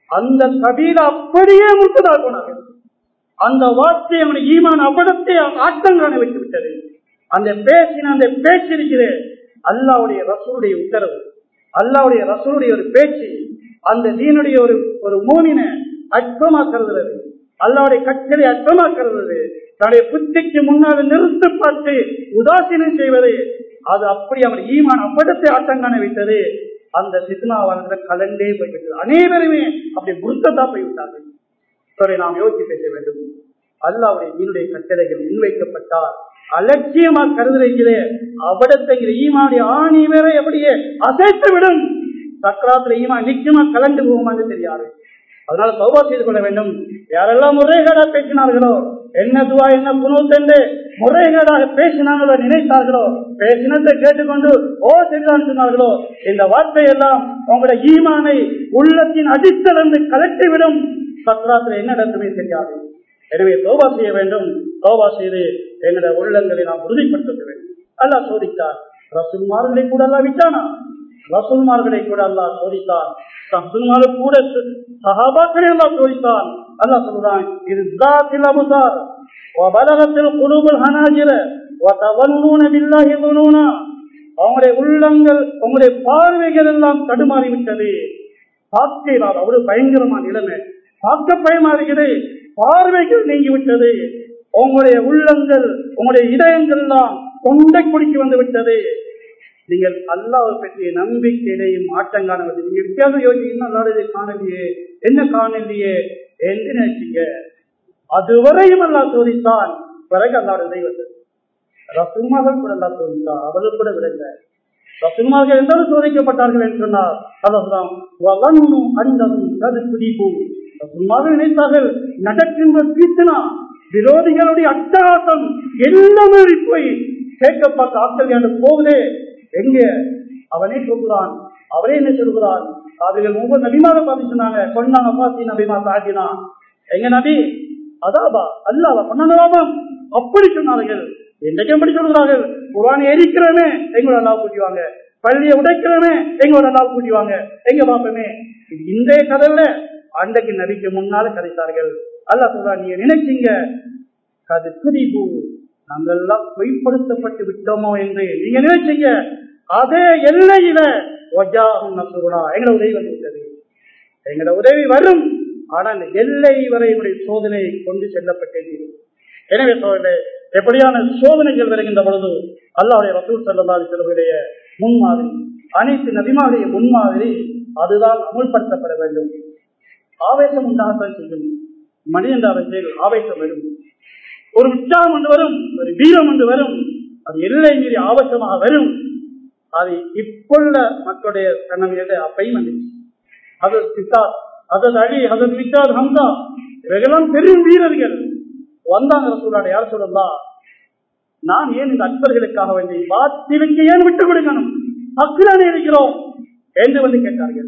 அந்த கபீல அப்படியே முட்டுதா போனார்கள் அந்த வார்த்தை அவனுடைய ஈமான் அபடத்தை ஆட்டம் காண வைத்து விட்டது அந்த பேசின அந்த பேச்சு இருக்கிற அல்லாவுடைய ரசூலுடைய உத்தரவு அல்லாவுடைய ரசூலுடைய ஒரு பேச்சு அந்த தீனுடைய ஒரு ஒரு மூமின அற்பமாக்குறது அல்லாவுடைய கட்டளை அற்பமாக்குறது தன்னுடைய புத்திக்கு முன்னால் நிறுத்த பார்த்து உதாசீனம் செய்வது அது அப்படி அவர் ஈமான் அப்படத்தை ஆட்டம் காண வைத்தது அந்த சித்னாவானத்துல கலண்டே போய்விட்டது அனைவருமே அப்படி குருத்ததா போய்விட்டார்கள் சரி நாம் யோசித்து பேச வேண்டும் அல்லாவுடைய தீனுடைய கட்டளைகள் முன்வைக்கப்பட்டால் அலட்சியமா கருதுரைகளே அவடத்தைங்கிற ஈமாவுடைய ஆணி வேற எப்படியே அசைத்து விடும் சக்கராத்துல ஈமா நிச்சயமா கலந்து போகுமான்னு தெரியாது அதனால சௌபா செய்து கொள்ள வேண்டும் யாரெல்லாம் முறைகேடா பேசினார்களோ என்ன துவா என்ன குணூத் என்று முறைகேடாக பேசினாங்களோ நினைத்தார்களோ பேசினத்தை கேட்டுக்கொண்டு ஓ சரிதான் சொன்னார்களோ இந்த வார்த்தை எல்லாம் உங்களுடைய ஈமானை உள்ளத்தின் அடித்தளந்து கலட்டிவிடும் சக்கராத்துல என்ன நடக்குமே தெரியாது எனவே தோபா செய்ய வேண்டும் தோபா செய்து எங்களுடைய உள்ளங்களை நாம் உறுதிப்படுத்த வேண்டும் அல்லா சோதித்தார் ரசுல்மார்களை கூட அல்லா விட்டானா ரசுல்மார்களை கூட அல்லா சோதித்தான் ரசுல்மாரு கூட சகாபாக்களை அல்லா சோதித்தான் அல்லா சொல்றான் இது தாத்தில் அபுசார் வபலகத்தில் குழுபுல் ஹனாஜிர வதவன்னூன பில்லாஹி துனூனா அவங்களுடைய உள்ளங்கள் உங்களுடைய பார்வைகள் எல்லாம் தடுமாறி விட்டது பார்க்கிறார் அவ்வளவு பயங்கரமான நிலைமை பார்க்க பயமாறுகிறது பார்வைகள் நீங்கிவிட்டது உங்களுடைய உள்ளங்கள் உங்களுடைய இதயங்கள் எல்லாம் தொண்டை குடிக்கு வந்து விட்டது நீங்கள் அல்லாவை பற்றிய நம்பிக்கையிலையும் ஆட்டம் காணுவது நீங்க வித்தியாசம் யோசிக்கணும் அல்லாத இதை காணலையே என்ன காணலையே என்று நினைச்சீங்க அதுவரையும் அல்லா சோதித்தான் பிறகு அல்லாட தெய்வத்தை ரசுமார்கள் கூட அல்லா சோதித்தான் அவர்கள் கூட விடல ரசுமார்கள் எந்த சோதிக்கப்பட்டார்கள் என்று சொன்னார் அதான் அந்தம் கது பிடிப்பு ரசுமார்கள் நினைத்தார்கள் நடக்கின்ற பீத்தனா விரோதிகளுடைய அட்டகாசம் எல்லாமே போய் கேட்கப்பட்ட ஆட்கள் என்று போகுதே எங்க அவனே சொல்கிறான் அவரே என்ன சொல்கிறான் அவர்கள் ஒவ்வொரு நபிமாக பார்த்து சொன்னாங்க கொண்டாங்க பாசி நபிமா சாகினா எங்க நபி அதாபா அல்லாவா பண்ணலாமா அப்படி சொன்னார்கள் என்றைக்கும் அப்படி சொல்கிறார்கள் குரானை எரிக்கிறமே எங்களோட அல்லா கூட்டிவாங்க பள்ளியை உடைக்கிறமே எங்களோட அல்லா கூட்டிவாங்க எங்க பாப்பமே இந்த கதையில அன்றைக்கு நபிக்கு முன்னால கதைத்தார்கள் அல்லா சொல்றா நீங்க நினைச்சீங்க அது துதிபு நாங்கெல்லாம் பொய்ப்படுத்தப்பட்டு விட்டோமோ என்று நீங்க நினைச்சீங்க அதே எல்லையில எங்களை உதவி வந்துவிட்டது எங்களோட உதவி வரும் ஆனால் எல்லை வரை உடைய சோதனை கொண்டு செல்லப்பட்டது எனவே சோதனை எப்படியான சோதனைகள் வருகின்ற பொழுது அல்லாவுடைய ரசூல் செல்லதாரி செல்வருடைய முன்மாதிரி அனைத்து நபிமாவுடைய முன்மாதிரி அதுதான் அமுல்படுத்தப்பட வேண்டும் ஆவேசம் உண்டாகத்தான் செய்யும் மனிதன் அவற்றில் ஆவேசம் வரும் ஒரு உற்சாகம் ஒன்று வரும் ஒரு வீரம் ஒன்று வரும் அது எல்லை மீறி ஆபத்தமாக வரும் அது இப்புள்ள மக்களுடைய கண்ணமையோட அப்பையும் வந்துச்சு அது சித்தா அதது அலி அதது விட்டாத் ஹம்தா இவைகளெல்லாம் பெரும் வீரர்கள் வந்தாங்க ரசூலாட யார் சொல்லலா நான் ஏன் இந்த அன்பர்களுக்காக வேண்டி பாத்திலுக்கு ஏன் விட்டுக் கொடுக்கணும் அக்குறானே இருக்கிறோம் என்று வந்து கேட்டார்கள்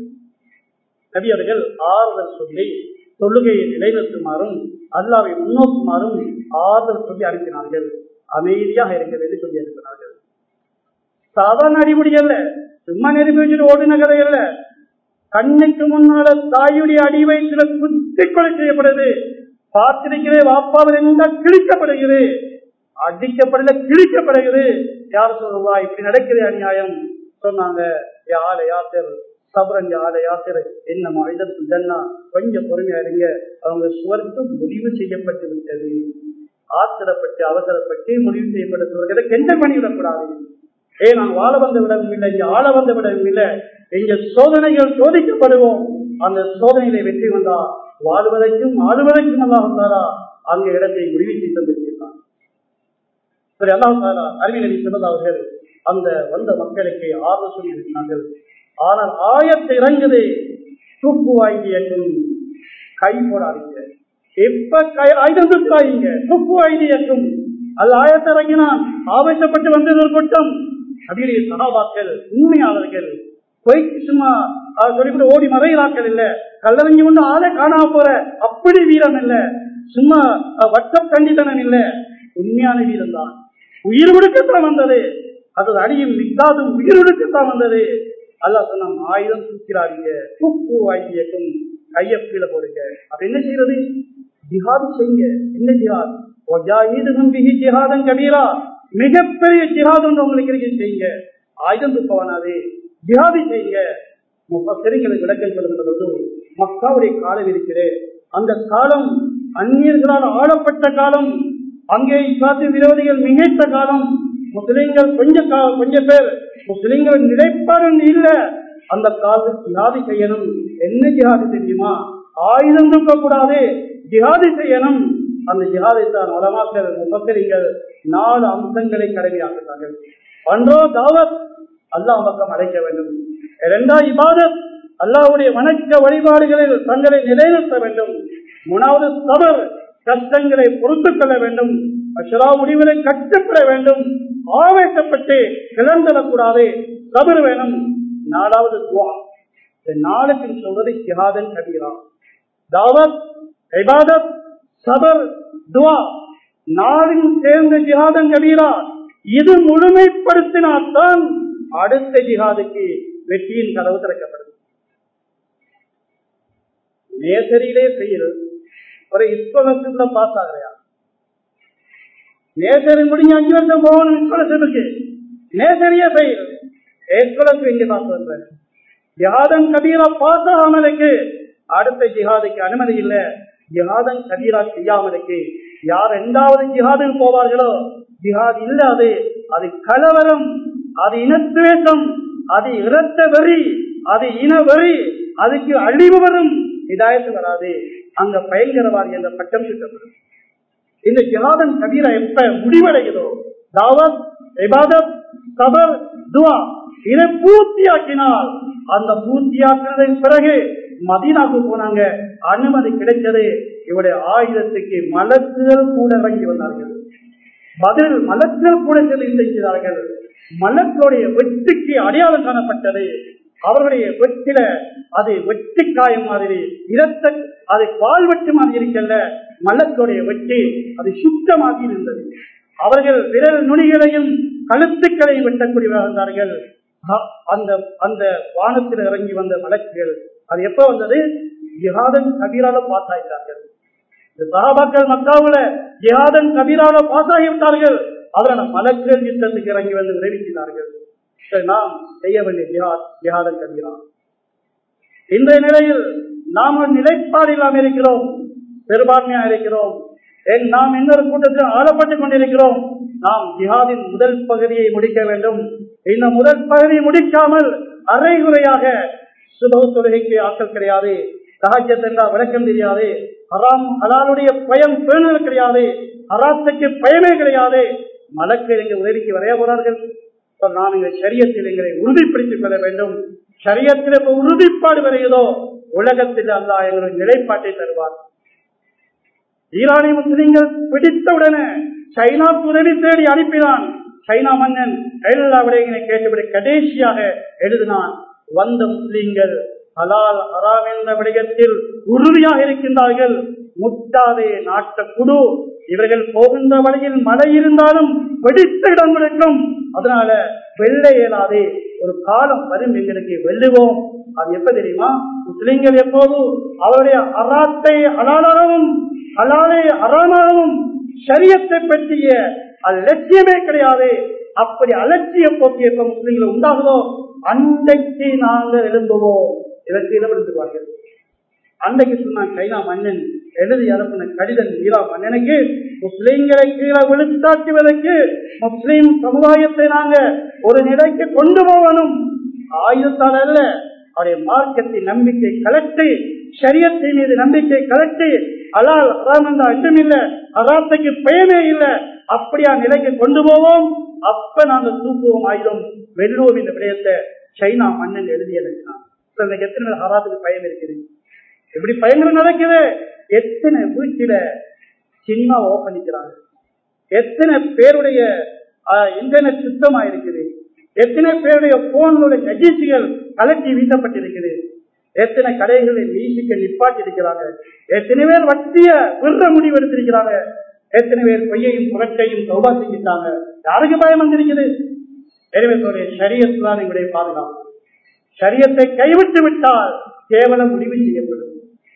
நபி அவர்கள் ஆறுதல் சொல்லி தொழுகையை நிலைநிறுத்துமாறும் அல்லாவை முன்னோக்குமாறும் ஆறுதல் சொல்லி அனுப்பினார்கள் அமைதியாக இருங்கள் என்று சொல்லி அனுப்பினார்கள் சாதாரண அடிமுடி அல்ல சும்மா நெருப்பி வச்சுட்டு ஓடின கதை அல்ல கண்ணுக்கு முன்னால தாயுடைய அடி வயிற்றுல குத்தி கொலை செய்யப்படுது பார்த்திருக்கிறே வாப்பாவில் இருந்தால் கிழிக்கப்படுகிறது அடிக்கப்படல கிழிக்கப்படுகிறது யார் சொல்லுவா இப்படி நடக்குது அநியாயம் சொன்னாங்க யார யாத்திர சபரன் யார யாத்திரை என்ன மனிதத்து ஜன்னா கொஞ்சம் பொறுமையா இருங்க அவங்க சுவர்க்கு முடிவு செய்யப்பட்டு விட்டது ஆத்திரப்பட்டு அவசரப்பட்டு முடிவு செய்யப்பட்ட சுவர்களை கெண்ட பண்ணிவிடக்கூடாது ஏ நான் வாழ வந்த விடவும் இல்லை இங்க ஆள வந்த விடவும் இல்லை இங்க சோதனைகள் சோதிக்கப்படுவோம் அந்த சோதனையில வெற்றி வந்தா வாழ்வதற்கும் ஆளுவதற்கும் அல்லா வந்தாரா அங்க இடத்தை முடிவு தந்திருக்கிறார் சரி அல்லாஹாலா அறிவியலி சிறந்தவர்கள் அந்த வந்த மக்களுக்கு ஆர்வம் சொல்லி இருக்கிறார்கள் ஆனால் ஆயத்தை இறங்குது தூப்பு வாங்கியக்கும் கை போடாதீங்க எப்ப கை ஆயுதம் தூக்காதீங்க துப்பு ஐடியக்கும் அது ஆயத்தை இறங்கினான் ஆவேசப்பட்டு வந்தது ஒரு கூட்டம் அப்படியே சகாபாக்கள் உண்மையாளர்கள் பொய்க்கு சும்மா சொல்லிவிட்டு ஓடி மறைகிறாக்கள் இல்ல கல்லறிஞ்சு கொண்டு ஆளே காணாம போற அப்படி வீரம் இல்ல சும்மா வட்டம் கண்டித்தனன் இல்ல உண்மையான வீரம் தான் உயிர் கொடுக்கத்தான் வந்தது அது அடியும் மிக்காதும் உயிர் கொடுக்கத்தான் வந்தது அல்லா சொன்ன ஆயுதம் தூக்கிறாதீங்க துப்பு ஆகியக்கும் கைய கீழே போடுங்க அப்ப என்ன செய்யறது ஜிஹாது செய்யுங்க என்ன ஜிஹாத் ஜிஹாதன் கபீரா மிகப்பெரிய ஜிஹாத் ஒன்று உங்களுக்கு இருக்கு செய்யுங்க ஆயுதம் துப்பவனாவே ஜிஹாதி செய்யுங்க முப்பத்தெரிங்களுக்கு விளக்கம் சொல்லுகிற போது மக்காவுடைய காலம் இருக்கிறது அந்த காலம் அந்நியர்களால் ஆளப்பட்ட காலம் அங்கே இஸ்லாத்திய விரோதிகள் மிகைத்த காலம் முஸ்லிம்கள் கொஞ்ச கொஞ்ச பேர் முஸ்லிம்கள் நிலைப்பாடு இல்ல அந்த காலத்தில் ஜிஹாதி செய்யணும் என்ன ஜிஹாதி தெரியுமா ஆயுதம் தூக்கக்கூடாது ஜிஹாதி செய்யணும் அந்த ஜிஹாதை தான் வளமாக்கள் முப்பத்திரிகள் நாலு அம்சங்களை கடமையாக்குகிறார்கள் ஒன்றோ தாவத் அல்லாஹ் பக்கம் அழைக்க வேண்டும் இரண்டா இபாதத் அல்லாவுடைய வணக்க வழிபாடுகளில் தங்களை நிலைநிறுத்த வேண்டும் மூணாவது சபர் கஷ்டங்களை பொறுத்துக் கொள்ள வேண்டும் அஷரா முடிவுகளை கட்டுப்பட வேண்டும் ஆவேசப்பட்டு கிளர்ந்தடக்கூடாது சபர் வேணும் நாலாவது துவா இந்த நாளுக்கு சொல்வது ஜிஹாதன் கபீரா தாவத் இபாதத் சபர் துவா நாளின் சேர்ந்த ஜிஹாதன் கபீரா இது முழுமைப்படுத்தினால்தான் அடுத்த ஜிஹாதுக்கு வெற்றியின் கதவு திறக்கப்படும் நேசரியிலே செய்யறது ஒரு இஸ்கோலர்ஷிப்ல பாஸ் ஆகலையா நேசரி முடிஞ்சு அஞ்சு வருஷம் போகணும் இஸ்கோலர்ஷிப்புக்கு நேசரியே செய்யறது ஸ்காலர்ஷிப் இங்க பாஸ் பண்றேன் ஜிஹாதன் கபீரா பாஸ் ஆகாமலுக்கு அடுத்த ஜிஹாதுக்கு அனுமதி இல்ல ஜிஹாதன் கபீரா செய்யாமலுக்கு யார் இரண்டாவது ஜிஹாதுக்கு போவார்களோ ஜிஹாத் இல்லாது அது கலவரம் அது இனத்துவேஷம் அது இரத்த வெறி அது இன வெறி அதுக்கு அழிவு வரும் இதாயத்து வராது அங்க பயங்கரவாதி என்ற பட்டம் சுட்டப்படும் இந்த ஜிஹாதன் கபீரா எப்ப முடிவடைகிறதோ தாவத் இபாதத் சபர் துவா இதை பூர்த்தியாக்கினால் அந்த பூர்த்தியாக்குறதன் பிறகு மதீனாக்கு போனாங்க அனுமதி கிடைச்சது இவருடைய ஆயுதத்துக்கு மலக்குகள் கூட இறங்கி வந்தார்கள் பதில் மலக்குகள் கூட செய்தார்கள் மலக்களுடைய வெற்றிக்கு அடையாளம் காணப்பட்டது அவர்களுடைய வெற்றில அது வெற்றி காயம் மாதிரி இரத்த அது பால் வெட்டு மாதிரி இருக்கல்ல மலக்களுடைய வெற்றி அது சுத்தமாக இருந்தது அவர்கள் விரல் நுனிகளையும் கழுத்துக்களையும் வெட்டக்கூடியவர்கள் இருந்தார்கள் அந்த அந்த வானத்தில் இறங்கி வந்த மலக்குகள் அது எப்ப வந்தது ஜிஹாதன் கபீரால பாஸ் ஆகிட்டார்கள் சகாபாக்கள் மக்காவுல ஜிஹாதன் கபீரால பாஸ் ஆகிவிட்டார்கள் அவர்கள் மலக்குகள் யுத்தத்துக்கு இறங்கி வந்து விரைவிக்கிறார்கள் நாம் செய்ய வேண்டிய ஜிஹாத் ஜிஹாதன் கபீரா இன்றைய நிலையில் நாம் நிலைப்பாடு இல்லாமல் இருக்கிறோம் பெரும்பான்மையா இருக்கிறோம் நாம் இன்னொரு கூட்டத்தில் ஆளப்பட்டுக் கொண்டிருக்கிறோம் நாம் ஜிஹாதின் முதல் பகுதியை முடிக்க வேண்டும் இந்த முதல் பகுதியை முடிக்காமல் அரைகுறையாக சுப தொழுகைக்கு ஆற்றல் கிடையாது சகாஜத் என்றால் விளக்கம் தெரியாது ஹராம் ஹலாலுடைய பயம் பேணுதல் கிடையாது ஹராத்துக்கு பயமே கிடையாது மலக்கு எங்கள் உதவிக்கு வரைய போறார்கள் நாம் எங்கள் சரியத்தில் எங்களை உறுதிப்படுத்திக் கொள்ள வேண்டும் சரியத்தில் எப்ப உறுதிப்பாடு வருகிறதோ உலகத்தில் அல்லா எங்களுடைய நிலைப்பாட்டை தருவார் ஈரானிய முஸ்லிம்கள் பிடித்தவுடனே சைனா உதவி தேடி அனுப்பினான் சைனா மன்னன் எல்லா விடயங்களை கேட்டபடி கடைசியாக எழுதினான் வந்த முஸ்லிம்கள் ஹலால் ஹராம் என்ற விடயத்தில் உறுதியாக இருக்கின்றார்கள் முட்டாதே நாட்ட குடு இவர்கள் போகின்ற வழியில் மழை இருந்தாலும் வெடித்த இடம் இருக்கும் அதனால வெள்ள இயலாது ஒரு காலம் வரும் எங்களுக்கு வெல்லுவோம் அது எப்ப தெரியுமா முஸ்லிம்கள் எப்போதும் அவருடைய அராத்தை அலாலாகவும் அலாலை அறாமாகவும் சரியத்தை பற்றிய அலட்சியமே கிடையாது அப்படி அலட்சிய போக்கு எப்ப முஸ்லிம்கள் உண்டாகுதோ அன்றைக்கு நாங்கள் எழும்புவோம் இதற்கு இடம்பெடுத்துவார்கள் அன்றைக்கு சொன்னான் சைனா மன்னன் எழுதி அனுப்பின கடிதம் ஈரா மன்னனுக்கு முஸ்லிம்களை கீழே விழுத்தாக்குவதற்கு முஸ்லிம் சமுதாயத்தை நாங்க ஒரு நிலைக்கு கொண்டு போகணும் ஆயுதத்தால் அல்ல அவருடைய மார்க்கத்தின் நம்பிக்கை கலட்டு சரியத்தின் மீது நம்பிக்கை கலட்டு அலால் அறாம் என்ற அச்சம் இல்ல அராத்துக்கு பயமே இல்ல அப்படியா நிலைக்கு கொண்டு போவோம் அப்ப நாங்க தூக்குவோம் ஆயுதம் வெல்லுவோம் இந்த விடயத்தை சைனா மன்னன் எழுதி எழுதினான் எத்தனை ஹராத்துக்கு பயம் இருக்குது எப்படி பயங்கரம் நடக்குது எத்தனை வீட்டில சினிமா ஓபன் பண்ணிக்கிறாங்க எத்தனை பேருடைய இன்டர்நெட் சுத்தமா இருக்குது எத்தனை பேருடைய போன்களுடைய நஜீசிகள் கலட்டி வீசப்பட்டிருக்குது எத்தனை கடைகளை வீசிக்க நிப்பாட்டி இருக்கிறாங்க எத்தனை பேர் வட்டிய விடுற முடிவு எடுத்திருக்கிறாங்க எத்தனை பேர் பொய்யையும் புரட்டையும் சௌபா செஞ்சுட்டாங்க யாருக்கு பயம் வந்திருக்குது எனவே சொல்ற சரியத்து தான் எங்களுடைய பாதுகாப்பு சரியத்தை கைவிட்டு விட்டால் கேவலம் முடிவு செய்யப்படும்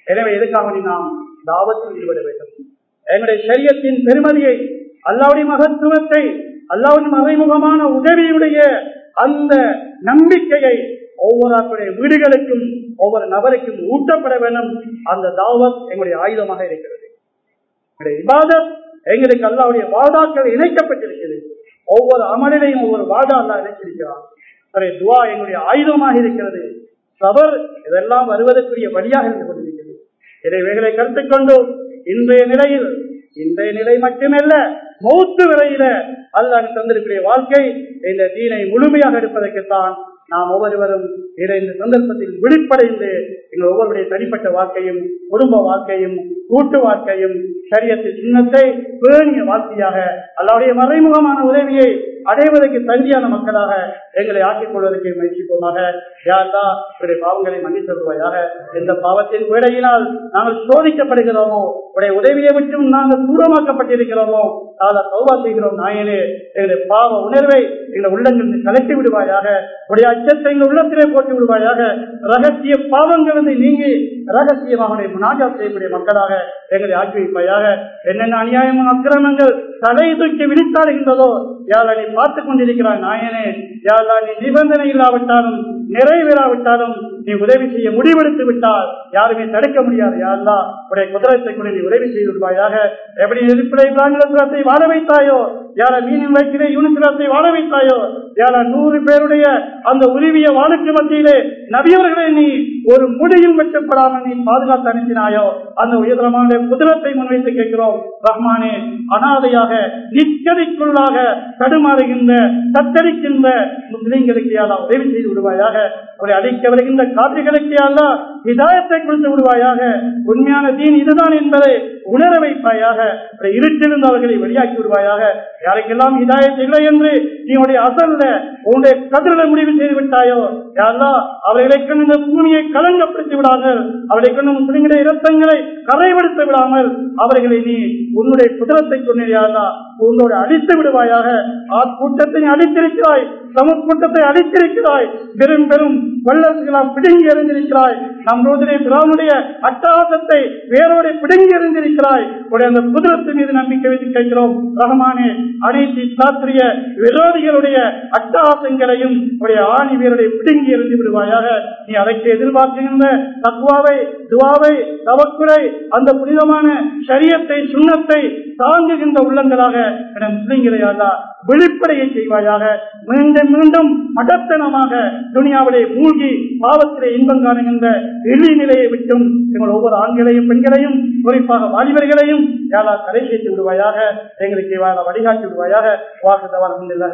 எனவே எதுக்காக நாம் தாவத்தில் ஈடுபட வேண்டும் எங்களுடைய சரியத்தின் பெருமதியை அல்லாவுடைய மகத்துவத்தை அல்லாவுடைய மறைமுகமான உதவியுடைய அந்த நம்பிக்கையை ஒவ்வொரு வீடுகளுக்கும் ஒவ்வொரு நபருக்கும் ஊட்டப்பட வேண்டும் அந்த தாவத் எங்களுடைய ஆயுதமாக இருக்கிறது எங்களுடைய இபாதத் எங்களுக்கு அல்லாவுடைய வாதாக்கள் இணைக்கப்பட்டிருக்கிறது ஒவ்வொரு அமலிலையும் ஒவ்வொரு வாதா அல்லா இணைத்திருக்கிறார் சரி துவா எங்களுடைய ஆயுதமாக இருக்கிறது சபர் இதெல்லாம் வருவதற்குரிய வழியாக இருந்து கொண்டிருக்கிறது இதைவைகளை கருத்துக் கொண்டு இன்றைய நிலையில் இன்றைய நிலை மட்டுமல்ல மௌத்து விலையில அல்லாஹ் தந்திருக்கிற வாழ்க்கை இந்த தீனை முழுமையாக எடுப்பதற்குத்தான் நாம் ஒவ்வொருவரும் இதை இந்த சந்தர்ப்பத்தில் விழிப்படைந்து எங்கள் ஒவ்வொருடைய தனிப்பட்ட வாழ்க்கையும் குடும்ப வாழ்க்கையும் கூட்டு வாழ்க்கையும் சரியத்தின் சின்னத்தை பேணிய வாழ்க்கையாக அல்லாவுடைய மறைமுகமான உதவியை அடைவதற்கு தகுதியான மக்களாக எங்களை ஆக்கிக் கொள்வதற்கு முயற்சிப்போமாக யாரா இவருடைய பாவங்களை மன்னித்து வருவாயாக எந்த பாவத்தின் வேடையினால் நாங்கள் சோதிக்கப்படுகிறோமோ உடைய உதவியை விட்டும் நாங்கள் தூரமாக்கப்பட்டிருக்கிறோமோ அதை சௌபா செய்கிறோம் நாயனே எங்களுடைய பாவ உணர்வை எங்களை உள்ளங்களில் கலைத்து விடுவாயாக உடைய அச்சத்தை எங்கள் உள்ளத்திலே போட்டு விடுவாயாக ரகசிய பாவங்களிலிருந்து நீங்கி ரகசியமாக முனாஜா செய்யக்கூடிய மக்களாக எங்களை ஆக்கி வைப்பாயாக என்னென்ன அநியாயமும் அக்கிரமங்கள் தலை தூக்கி விழித்தாடுகின்றதோ யாரா நீ பார்த்துக் கொண்டிருக்கிறாய் நாயனே யாரா நீ நிபந்தனை இல்லாவிட்டாலும் நிறைவேறாவிட்டாலும் நீ உதவி செய்ய முடிவெடுத்து விட்டால் யாருமே தடுக்க முடியாது யாருலா உடைய குதிரத்தை கொண்டு நீ உதவி செய்து விடுவாயாக எப்படி நெருப்பிலை பிராணிலத்தை வாழ வைத்தாயோ யார மீனின் வைக்கிறே யூனிசிலத்தை வாழ வைத்தாயோ யார நூறு பேருடைய அந்த உதவிய வாழுக்கு மத்தியிலே நபியவர்களை நீ ஒரு முடியும் வெட்டப்படாமல் நீ பாதுகாத்து அனுப்பினாயோ அந்த உயர்தரமான குதிரத்தை முன்வைத்து கேட்கிறோம் ரஹ்மானே அனாதையாக நிச்சதிக்குள்ளாக தடுமாறுகின்ற தத்தரிக்கின்ற முஸ்லிம்களுக்கு யாரா உதவி செய்து விடுவாயாக அவரை அழைக்க வருகின்ற காட்சிகளுக்கு யாரா இதாயத்தை கொடுத்து விடுவாயாக உண்மையான தீன் இதுதான் என்பதை உணர வைப்பாயாக இருட்டிலிருந்து அவர்களை வெளியாக்கி விடுவாயாக யாருக்கெல்லாம் இதாயத்து இல்லை என்று நீனுடைய அசல்ல உன்னுடைய கதிரில முடிவு செய்து விட்டாயோ யாரா அவர்களை கொண்டு இந்த பூமியை கலங்கப்படுத்தி விடாமல் அவர்களை கொண்டு முஸ்லிம்களுடைய இரத்தங்களை கரைப்படுத்த விடாமல் அவர்களை நீ உன்னுடைய குதிரத்தை கொண்டிருந்தா உன்னோடு அழித்து விடுவாயாக ஆட்கூட்டத்தை அழித்திருக்கிறாய் சமக்கூட்டத்தை அழித்திருக்கிறாய் பெரும் பெரும் வல்லரசுகளாம் பிடுங்கி எறிந்திருக்கிறாய் நம்மளுடைய பிரானுடைய அட்டகாசத்தை வேரோடு பிடுங்கி எறிந்திருக்கிறாய் உடைய அந்த குதிரத்து மீது நம்பிக்கை வைத்து கேட்கிறோம் ரஹமானே அனைத்து சாஸ்திரிய விரோதிகளுடைய அட்டகாசங்களையும் உடைய ஆணி வீரரை பிடுங்கி எறிந்து விடுவாயாக நீ அதற்கு எதிர்பார்க்கின்ற தக்குவாவை துவாவை தவக்குறை அந்த புனிதமான சரியத்தை சுண்ணத்தை தாங்குகின்ற உள்ளங்களாக என முஸ்லிம்களை அல்லா வெளிப்படையை செய்வாயாக மீண்டும் மீண்டும் மடத்தனமாக துனியாவிலே மூழ்கி பாவத்திலே இன்பம் காணுகின்ற எளிய நிலையை விட்டும் எங்கள் ஒவ்வொரு ஆண்களையும் பெண்களையும் குறிப்பாக வாலிபர்களையும் யாரா கரை சேர்த்து விடுவாயாக எங்களுக்கு வாழ வழிகாட்டி விடுவாயாக வாக்குதவான்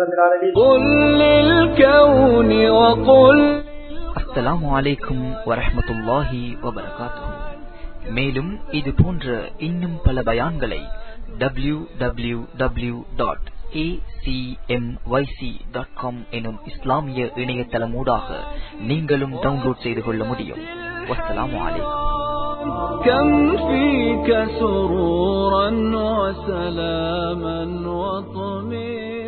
அஸ்ஸலாமு அலைக்கும் வரஹ்மத்துல்லாஹி வபரகாத்துஹு மேலும் இது போன்ற இன்னும் பல பயான்களை W W W dot acmyc.com எனும் இஸ்லாமிய இணையதளமூடாக நீங்களும் டவுன்லோட் செய்து கொள்ள முடியும் வஸ்ஸலாமு அலைக்கும் كم فيك سرورا وسلاما وطمئنا